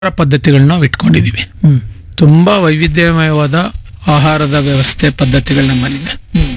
ಆಹಾರ ಪದ್ಧತಿಗಳನ್ನ ನಾವು ಇಟ್ಕೊಂಡಿದೀವಿ ಹ್ಮ್ ತುಂಬಾ ವೈವಿಧ್ಯಮಯವಾದ ಆಹಾರದ ವ್ಯವಸ್ಥೆ ಪದ್ಧತಿಗಳು ನಮ್ಮಲ್ಲಿದೆ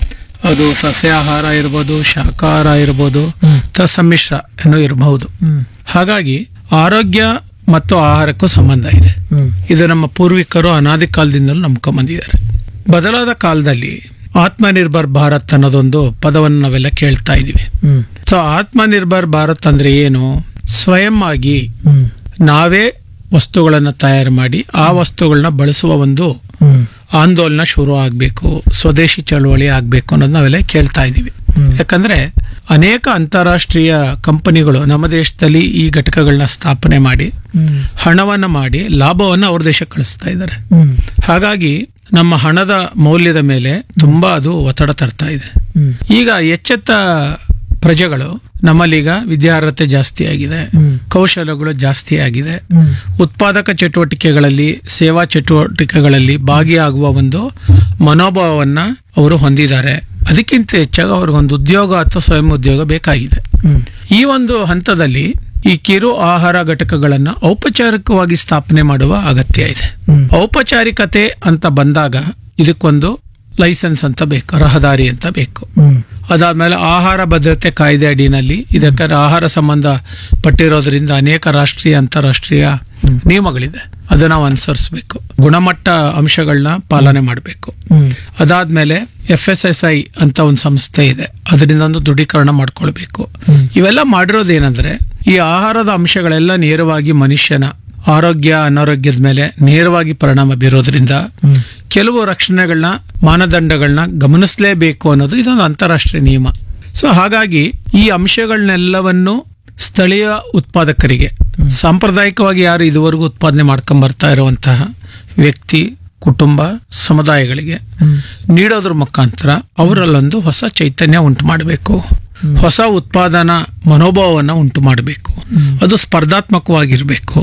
ಅದು ಸಸ್ಯಾಹಾರ ಇರ್ಬೋದು ಶಾಕಾಹಾರ ಇರ್ಬೋದು ಹ್ಮ್. ಅಥವಾ ಸಮ್ಮಿಶ್ರ ಏನೋ ಇರಬಹುದು ಹ್ಮ್ ಹಾಗಾಗಿ ಆರೋಗ್ಯ ಮತ್ತು ಆಹಾರಕ್ಕೂ ಸಂಬಂಧ ಇದೆ ಹ್ಮ್ ಇದು ನಮ್ಮ ಪೂರ್ವಿಕರು ಅನಾದಿ ಕಾಲದಿಂದಲೂ ನಂಬ್ಕೊಂಬಂದಿದ್ದಾರೆ ಬದಲಾದ ಕಾಲದಲ್ಲಿ ಆತ್ಮನಿರ್ಭರ್ ಭಾರತ್ ಅನ್ನೋದೊಂದು ಪದವನ್ನು ನಾವೆಲ್ಲ ಕೇಳ್ತಾ ಇದೀವಿ ಹ್ಮ್ ಸೊ ಆತ್ಮನಿರ್ಭರ್ ಭಾರತ್ ಅಂದ್ರೆ ಏನು ಸ್ವಯಂ ಆಗಿ ಹ್ಮ್ ನಾವೇ ವಸ್ತುಗಳನ್ನು ತಯಾರು ಮಾಡಿ ಆ ವಸ್ತುಗಳನ್ನ ಬಳಸುವ ಒಂದು ಹ್ಮ್ ಆಂದೋಲನ ಶುರು ಆಗಬೇಕು ಸ್ವದೇಶಿ ಚಳವಳಿ ಆಗಬೇಕು ಅನ್ನೋದು ನಾವೆಲ್ಲ ಕೇಳ್ತಾ ಇದ್ದೀವಿ ಹ್ಮ್. ಯಾಕಂದ್ರೆ ಅನೇಕ ಅಂತಾರಾಷ್ಟ್ರೀಯ ಕಂಪನಿಗಳು ನಮ್ಮ ದೇಶದಲ್ಲಿ ಈ ಘಟಕಗಳನ್ನ ಸ್ಥಾಪನೆ ಮಾಡಿ ಹ್ಮ್ ಹಣವನ್ನ ಮಾಡಿ ಲಾಭವನ್ನ ಅವ್ರ ದೇಶಕ್ಕೆ ಕಳಿಸ್ತಾ ಇದ್ದಾರೆ ಹ್ಮ್ ಹಾಗಾಗಿ ನಮ್ಮ ಹಣದ ಮೌಲ್ಯದ ಮೇಲೆ ತುಂಬಾ ಅದು ಒತ್ತಡ ತರ್ತಾ ಇದೆ ಹ್ಮ್ ಈಗ ಎಚ್ಚೆತ್ತ ಪ್ರಜೆಗಳು ನಮ್ಮಲ್ಲೀಗ ವಿದ್ಯಾರ್ಹತೆ ಜಾಸ್ತಿ ಆಗಿದೆ ಹ್ಮ್ ಕೌಶಲ್ಯಗಳು ಜಾಸ್ತಿ ಆಗಿದೆ ಹ್ಮ್ ಉತ್ಪಾದಕ ಚಟುವಟಿಕೆಗಳಲ್ಲಿ ಸೇವಾ ಚಟುವಟಿಕೆಗಳಲ್ಲಿ ಭಾಗಿಯಾಗುವ ಒಂದು ಮನೋಭಾವವನ್ನ ಅವರು ಹೊಂದಿದ್ದಾರೆ ಅದಕ್ಕಿಂತ ಹೆಚ್ಚಾಗಿ ಅವ್ರಿಗೊಂದು ಉದ್ಯೋಗ ಅಥವಾ ಸ್ವಯಂ ಉದ್ಯೋಗ ಬೇಕಾಗಿದೆ ಹ್ಮ್ ಈ ಒಂದು ಹಂತದಲ್ಲಿ ಈ ಕಿರು ಆಹಾರ ಘಟಕಗಳನ್ನ ಔಪಚಾರಿಕವಾಗಿ ಸ್ಥಾಪನೆ ಮಾಡುವ ಅಗತ್ಯ ಇದೆ ಹ್ಮ್ ಔಪಚಾರಿಕತೆ ಅಂತ ಬಂದಾಗ ಇದಕ್ಕೊಂದು ಲೈಸೆನ್ಸ್ ಅಂತ ಬೇಕು ರಹದಾರಿ ಅಂತ ಬೇಕು ಹ್ಮ್ ಅದಾದ್ಮೇಲೆ ಆಹಾರ ಭದ್ರತೆ ಕಾಯ್ದೆ ಅಡಿನಲ್ಲಿ ಇದಕ್ಕೆ ಆಹಾರ ಸಂಬಂಧ ಪಟ್ಟಿರೋದ್ರಿಂದ ಅನೇಕ ರಾಷ್ಟ್ರೀಯ ಅಂತಾರಾಷ್ಟ್ರೀಯ ನಿಯಮಗಳಿದೆ ಅದು ನಾವು ಅನುಸರಿಸಬೇಕು ಗುಣಮಟ್ಟ ಅಂಶಗಳನ್ನ ಪಾಲನೆ ಮಾಡಬೇಕು ಹ್ಮ್ ಅದಾದ್ಮೇಲೆ ಎಫ್ ಎಸ್ ಎಸ್ ಐ ಅಂತ ಒಂದು ಸಂಸ್ಥೆ ಇದೆ ಅದರಿಂದ ಒಂದು ದೃಢೀಕರಣ ಮಾಡ್ಕೊಳ್ಬೇಕು ಹ್ಮ್. ಇವೆಲ್ಲ ಮಾಡಿರೋದೇನಂದ್ರೆ ಈ ಆಹಾರದ ಅಂಶಗಳೆಲ್ಲ ನೇರವಾಗಿ ಮನುಷ್ಯನ ಆರೋಗ್ಯ ಅನಾರೋಗ್ಯದ ಮೇಲೆ ನೇರವಾಗಿ ಪರಿಣಾಮ ಬೀರೋದ್ರಿಂದ ಹ್ಮ್ ಕೆಲವು ರಕ್ಷಣೆಗಳನ್ನ ಮಾನದಂಡಗಳನ್ನ ಗಮನಿಸಲೇಬೇಕು ಅನ್ನೋದು ಇದೊಂದು ಅಂತಾರಾಷ್ಟ್ರೀಯ ನಿಯಮ ಸೊ ಹಾಗಾಗಿ ಈ ಅಂಶಗಳನ್ನೆಲ್ಲವನ್ನು ಸ್ಥಳೀಯ ಉತ್ಪಾದಕರಿಗೆ ಸಾಂಪ್ರದಾಯಿಕವಾಗಿ ಯಾರು ಇದುವರೆಗೂ ಉತ್ಪಾದನೆ ಮಾಡ್ಕೊಂಡ್ ಬರ್ತಾ ಇರುವಂತಹ ವ್ಯಕ್ತಿ ಕುಟುಂಬ ಸಮುದಾಯಗಳಿಗೆ ಹ್ಮ್ ನೀಡೋದ್ರ ಮುಖಾಂತರ ಅವರಲ್ಲೊಂದು ಹೊಸ ಚೈತನ್ಯ ಉಂಟು ಮಾಡಬೇಕು ಹೊಸ ಉತ್ಪಾದನಾ ಮನೋಭಾವವನ್ನು ಉಂಟು ಮಾಡಬೇಕು ಅದು ಸ್ಪರ್ಧಾತ್ಮಕವಾಗಿರಬೇಕು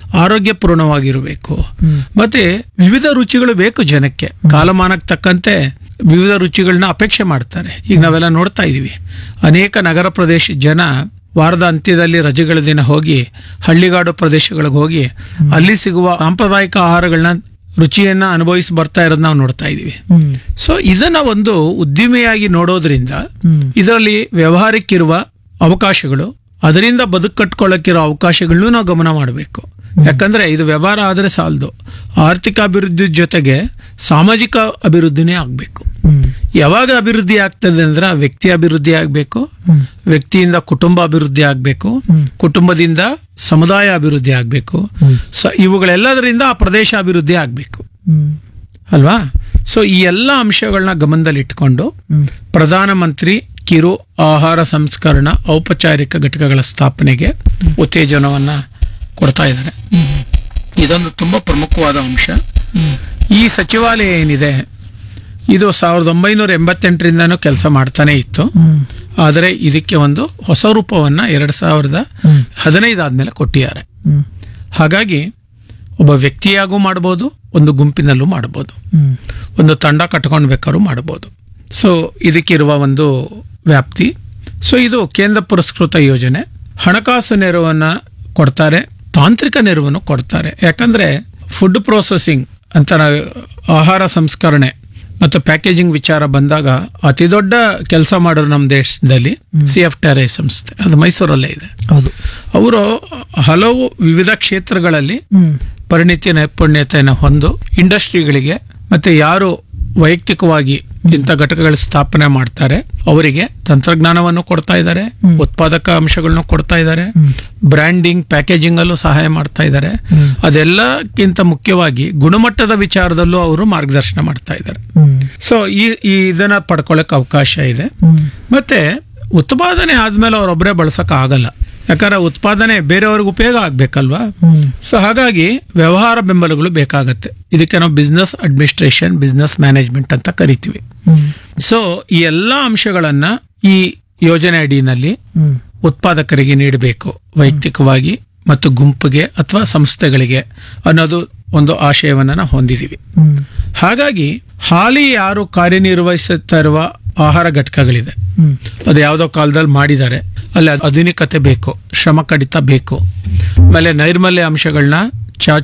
ಆರೋಗ್ಯಪೂರ್ಣವಾಗಿರಬೇಕು ಹ್ಮ್. ಮತ್ತೆ ವಿವಿಧ ರುಚಿಗಳು ಬೇಕು ಜನಕ್ಕೆ ಕಾಲಮಾನಕ್ಕೆ ತಕ್ಕಂತೆ ವಿವಿಧ ರುಚಿಗಳನ್ನ ಅಪೇಕ್ಷೆ ಮಾಡ್ತಾರೆ ಈಗ ನಾವೆಲ್ಲ ನೋಡ್ತಾ ಇದೀವಿ ಅನೇಕ ನಗರ ಪ್ರದೇಶ ಜನ ವಾರದ ಅಂತ್ಯದಲ್ಲಿ ರಜೆಗಳ ದಿನ ಹೋಗಿ ಹಳ್ಳಿಗಾಡು ಪ್ರದೇಶಗಳಿಗೆ ಹೋಗಿ ಅಲ್ಲಿ ಸಿಗುವ ಸಾಂಪ್ರದಾಯಿಕ ಆಹಾರಗಳನ್ನ ರುಚಿಯನ್ನ ಅನುಭವಿಸಿ ಬರ್ತಾ ಇರೋದು ನಾವು ನೋಡ್ತಾ ಇದೀವಿ ಹ್ಮ್ ಸೊ ಇದನ್ನ ಒಂದು ಉದ್ದಿಮೆಯಾಗಿ ನೋಡೋದ್ರಿಂದ ಹ್ಮ್ ಇದರಲ್ಲಿ ವ್ಯವಹಾರಕ್ಕಿರುವ ಅವಕಾಶಗಳು ಅದರಿಂದ ಬದುಕು ಕಟ್ಕೊಳ್ಳಕ್ಕಿರೋ ಅವಕಾಶಗಳನ್ನೂ ನಾವು ಗಮನ ಮಾಡಬೇಕು ಯಾಕಂದ್ರೆ ಇದು ವ್ಯವಹಾರ ಆದರೆ ಸಾಲದು ಆರ್ಥಿಕ ಅಭಿವೃದ್ಧಿ ಜೊತೆಗೆ ಸಾಮಾಜಿಕ ಅಭಿವೃದ್ಧಿನೇ ಆಗಬೇಕು ಹ್ಮ್ ಯಾವಾಗ ಅಭಿವೃದ್ಧಿ ಆಗ್ತದೆ ಅಂದ್ರೆ ಆ ವ್ಯಕ್ತಿ ಅಭಿವೃದ್ಧಿ ಆಗಬೇಕು ಹ್ಮ್ ವ್ಯಕ್ತಿಯಿಂದ ಕುಟುಂಬ ಅಭಿವೃದ್ಧಿ ಆಗಬೇಕು ಹ್ಮ್. ಕುಟುಂಬದಿಂದ ಸಮುದಾಯ ಅಭಿವೃದ್ಧಿ ಆಗಬೇಕು ಹ್ಮ್. ಸೊ ಇವುಗಳೆಲ್ಲದರಿಂದ ಆ ಪ್ರದೇಶ ಅಭಿವೃದ್ಧಿ ಆಗಬೇಕು ಹ್ಮ್ ಅಲ್ವಾ ಸೊ ಈ ಎಲ್ಲ ಅಂಶಗಳನ್ನ ಗಮನದಲ್ಲಿಟ್ಕೊಂಡು ಹ್ಮ್ ಪ್ರಧಾನಮಂತ್ರಿ ಕಿರು ಆಹಾರ ಸಂಸ್ಕರಣ ಔಪಚಾರಿಕ ಘಟಕಗಳ ಸ್ಥಾಪನೆಗೆ ಉತ್ತೇಜನವನ್ನ ಕೊಡ್ತಾ ಇದ್ದಾರೆ ಇದೊಂದು ತುಂಬಾ ಪ್ರಮುಖವಾದ ಅಂಶ ಈ ಸಚಿವಾಲಯ ಏನಿದೆ ಇದು ಸಾವಿರದ ಒಂಬೈನೂರ ಎಂಬತ್ತೆಂಟರಿಂದನೂ ಕೆಲಸ ಮಾಡ್ತಾನೆ ಇತ್ತು ಹ್ಮ್ ಆದರೆ ಇದಕ್ಕೆ ಒಂದು ಹೊಸ ರೂಪವನ್ನ ಎರಡ್ ಸಾವಿರದ ಹ್ಮ್ ಹದಿನೈದು ಆದ್ಮೇಲೆ ಕೊಟ್ಟಿದ್ದಾರೆ ಹ್ಮ್ ಹಾಗಾಗಿ ಒಬ್ಬ ವ್ಯಕ್ತಿಯಾಗೂ ಮಾಡ್ಬೋದು ಒಂದು ಗುಂಪಿನಲ್ಲೂ ಮಾಡ್ಬೋದು ಹ್ಮ್ ಒಂದು ತಂಡ ಕಟ್ಕೊಂಡು ಬೇಕಾದ್ರೂ ಮಾಡ್ಬೋದು ಸೊ ಇದಕ್ಕಿರುವ ಒಂದು ವ್ಯಾಪ್ತಿ ಸೊ ಇದು ಕೇಂದ್ರ ಪುರಸ್ಕೃತ ಯೋಜನೆ ಹಣಕಾಸು ನೆರವನ್ನ ಕೊಡ್ತಾರೆ ತಾಂತ್ರಿಕ ನೆರವನ್ನು ಕೊಡ್ತಾರೆ ಯಾಕಂದ್ರೆ ಫುಡ್ ಪ್ರೊಸೆಸಿಂಗ್ ಅಂತ ನಾವು ಆಹಾರ ಸಂಸ್ಕರಣೆ ಮತ್ತು ಪ್ಯಾಕೇಜಿಂಗ್ ವಿಚಾರ ಬಂದಾಗ ಅತಿ ದೊಡ್ಡ ಕೆಲಸ ಮಾಡೋರು ನಮ್ಮ ದೇಶದಲ್ಲಿ ಸಿ ಎಫ್ ಟೆರೈ ಸಂಸ್ಥೆ ಅದು ಮೈಸೂರಲ್ಲೇ ಇದೆ ಹೌದು ಅವರು ಹಲವು ವಿವಿಧ ಕ್ಷೇತ್ರಗಳಲ್ಲಿ ಹ್ಮ್ ಪರಿಣಿತಿ ನೈಪುಣ್ಯತೆಯನ್ನು ಹೊಂದು ಇಂಡಸ್ಟ್ರಿಗಳಿಗೆ ಮತ್ತೆ ಯಾರು ವೈಯಕ್ತಿಕವಾಗಿ ಇಂಥ ಘಟಕಗಳ ಸ್ಥಾಪನೆ ಮಾಡ್ತಾರೆ ಅವರಿಗೆ ತಂತ್ರಜ್ಞಾನವನ್ನು ಕೊಡ್ತಾ ಇದ್ದಾರೆ ಉತ್ಪಾದಕ ಅಂಶಗಳನ್ನು ಕೊಡ್ತಾ ಇದ್ದಾರೆ ಬ್ರ್ಯಾಂಡಿಂಗ್ ಪ್ಯಾಕೇಜಿಂಗ್ ಅಲ್ಲೂ ಸಹಾಯ ಮಾಡ್ತಾ ಇದ್ದಾರೆ ಅದೆಲ್ಲಕ್ಕಿಂತ ಮುಖ್ಯವಾಗಿ ಗುಣಮಟ್ಟದ ವಿಚಾರದಲ್ಲೂ ಅವರು ಮಾರ್ಗದರ್ಶನ ಮಾಡ್ತಾ ಇದ್ದಾರೆ ಹ್ಮ್ ಸೊ ಈ ಈ ಇದನ್ನ ಪಡ್ಕೊಳ್ಳೋಕೆ ಅವಕಾಶ ಇದೆ ಹ್ಮ್ ಮತ್ತೆ ಉತ್ಪಾದನೆ ಆದ್ಮೇಲೆ ಅವರೊಬ್ಬರೇ ಬಳಸಕ್ ಆಗಲ್ಲ ಯಾಕಂದ್ರೆ ಉತ್ಪಾದನೆ ಬೇರೆಯವ್ರಿಗೆ ಉಪಯೋಗ ಆಗ್ಬೇಕಲ್ವಾ ಹ್ಮ್ ಸೊ ಹಾಗಾಗಿ ವ್ಯವಹಾರ ಬೆಂಬಲಗಳು ಬೇಕಾಗತ್ತೆ ಇದಕ್ಕೆ ನಾವು ಬಿಸ್ನೆಸ್ ಅಡ್ಮಿನಿಸ್ಟ್ರೇಷನ್ ಬಿಸ್ನೆಸ್ ಮ್ಯಾನೇಜ್ಮೆಂಟ್ ಅಂತ ಕರಿತೀವಿ ಹ್ಮ್ ಸೊ ಈ ಎಲ್ಲ ಅಂಶಗಳನ್ನ ಈ ಯೋಜನೆ ಅಡಿನಲ್ಲಿ ಹ್ಮ್ ಉತ್ಪಾದಕರಿಗೆ ನೀಡಬೇಕು ವೈಯಕ್ತಿಕವಾಗಿ ಮತ್ತು ಗುಂಪಿಗೆ ಅಥವಾ ಸಂಸ್ಥೆಗಳಿಗೆ ಅನ್ನೋದು ಒಂದು ಆಶಯವನ್ನ ನಾವು ಹೊಂದಿದೀವಿ ಹ್ಮ್ ಹಾಗಾಗಿ ಹಾಲಿ ಯಾರು ಕಾರ್ಯನಿರ್ವಹಿಸುತ್ತಾ ಇರುವ ಆಹಾರ ಘಟಕಗಳಿದೆ ಹ್ಮ್ ಅದು ಯಾವುದೋ ಕಾಲದಲ್ಲಿ ಮಾಡಿದ್ದಾರೆ ಅಲ್ಲಿ ಆಧುನಿಕತೆ ಬೇಕು ಶ್ರಮ ಕಡಿತ ಬೇಕು ಆಮೇಲೆ ನೈರ್ಮಲ್ಯ ಅಂಶಗಳನ್ನ